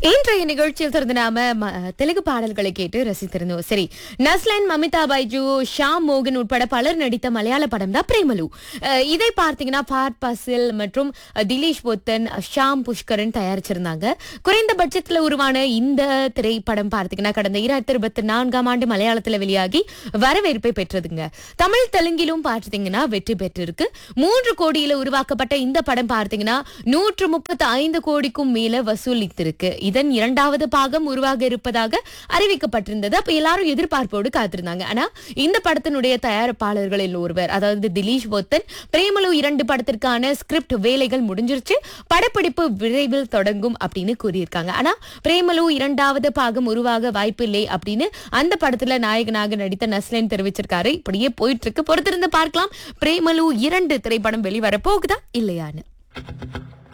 இன்றைய நிகழ்ச்சியில் திறந்து நாம ம- தெலுங்கு பாடல்களை கேட்டு ரசித்திருந்தோம் சரி நஸ்லன் மமிதா பைஜு ஷாம் மோகன் உட்பட பலர் நடித்த மலையாள படம் தான் பிரேமலு அஹ் இதை பார்த்தீங்கன்னா பார்ட் பசில் மற்றும் அஹ், திலீஷ் பொத்தன் அஹ், ஷாம் புஷ்கரன் தயாரிச்சிருந்தாங்க குறைந்த பட்ஜெட்ல உருவான இந்த திரைப்படம் பார்த்தீங்கன்னா கடந்த இரண்டாயிரத்தி இருபத்தி நான்காம் ஆண்டு மலையாளத்துல வெளியாகி வரவேற்பை பெற்றதுங்க தமிழ் தெலுங்கிலும் பார்த்தீங்கன்னா வெற்றி பெற்றிருக்கு மூன்று கோடியில உருவாக்கப்பட்ட இந்த படம் பார்த்தீங்கன்னா நூற்று முப்பத்தி ஐந்து கோடிக்கும் மேல வசூலித்திருக்கு இதன் இரண்டாவது பாகம் உருவாக இருப்பதாக அறிவிக்கப்பட்டிருந்தது அப்ப எல்லாரும் எதிர்பார்ப்போடு காத்திருந்தாங்க ஆனா இந்த படத்தினுடைய தயாரிப்பாளர்களில் ஒருவர் அதாவது திலீஷ் பொத்தன் பிரேமலு இரண்டு படத்திற்கான ஸ்கிரிப்ட் வேலைகள் முடிஞ்சிருச்சு படப்பிடிப்பு விரைவில் தொடங்கும் அப்படின்னு கூறியிருக்காங்க ஆனா பிரேமலு இரண்டாவது பாகம் உருவாக வாய்ப்பில்லை அப்படின்னு அந்த படத்துல நாயகனாக நடித்த நஸ்லன் தெரிவிச்சிருக்காரு இப்படியே போயிட்டு இருக்கு பொறுத்திருந்து பார்க்கலாம் பிரேமலு இரண்டு திரைப்படம் வெளிவர போகுதா இல்லையான்னு